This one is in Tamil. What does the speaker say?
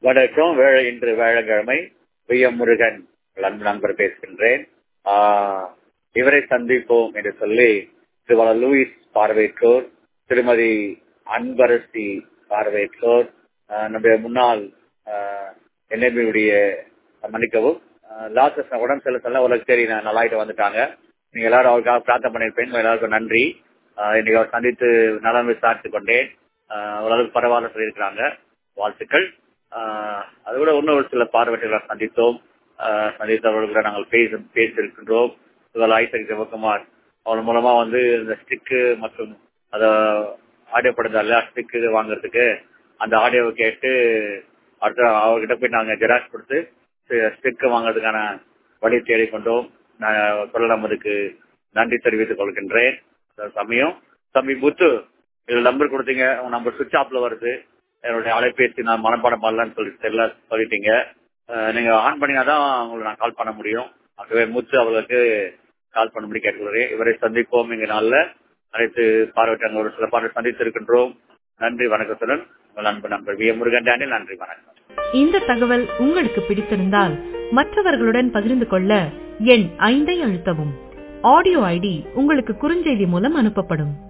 வணக்கம் வேலை இன்று வேலைக்கிழமை வி எம் முருகன் அன்பு நண்பர் பேசுகின்றேன் ஆஹ் இவரை சந்திப்போம் என்று சொல்லி திருவாளர் லூயிஸ் பார்வையற்றோர் திருமதி அன்பரசி பார்வையற்றோர் ஆஹ் நம்முடைய முன்னாள் என்எம்பியுடைய மன்னிக்கவும் லாசஸ் உடம்பு செல்ல சொல்ல உலக சரி நல்லாயிட்டு வந்துட்டாங்க நீங்க எல்லாரும் அவருக்காக பிரார்த்தனை பண்ணிருப்பேன் எல்லாருக்கும் நன்றி ஆஹ் இன்னைக்கு அவர் சந்தித்து நலம் விசாரித்துக் கொண்டேன் ஆஹ் ஓரளவுக்கு பரவாயில்ல சொல்லியிருக்கிறாங்க வாழ்த்துக்கள் ஆஹ் அது கூட இன்னும் ஒரு சில பார்வையாளர்களை சந்தித்தோம் ஆஹ் சந்தித்தவர்கள் நாங்கள் பேச பேசியிருக்கின்றோம் ஐசக் சிவகுமார் அவன் மூலமா வந்து இந்த ஸ்டிக்கு மற்றும் அத ஆடியோ படுதல்ல ஸ்டிக்கு வாங்குறதுக்கு அந்த ஆடியோவை கேட்டு அடுத்த அவர்கிட்ட போய் நாங்க ஜெராக்ஸ் கொடுத்து ஸ்டிக்கு வாங்குறதுக்கான வழி தேடிக்கொண்டோம் நான் சொல்லலாம் அதுக்கு நன்றி தெரிவித்துக் கொள்கின்றேன் சமயம் தம்பி புத்து இதுல நம்பர் கொடுத்தீங்க உங்க நம்பர் சுவிட்ச் ஆஃப்ல வருது என்னுடைய அலைபேசி நான் மனப்பாடம் பண்ணலான்னு சொல்லி தெரியல சொல்லிட்டீங்க நீங்க ஆன் பண்ணினாதான் உங்களுக்கு நான் கால் பண்ண முடியும் ஆகவே முத்து அவர்களுக்கு கால் பண்ணும்படி கேட்டுக்கிறேன் இவரை சந்திப்போம் இங்க நாள்ல அனைத்து பார்வையிட்டாங்க ஒரு சில பார்வை சந்தித்து இருக்கின்றோம் நன்றி வணக்கத்துடன் உங்கள் அன்பு நண்பர் வி எம் முருகன் டேனில் நன்றி வணக்கம் இந்த தகவல் உங்களுக்கு பிடித்திருந்தால் மற்றவர்களுடன் பகிர்ந்து கொள்ள எண் ஐந்தை அழுத்தவும் ஆடியோ ஐடி உங்களுக்கு குறுஞ்செய்தி மூலம் அனுப்பப்படும்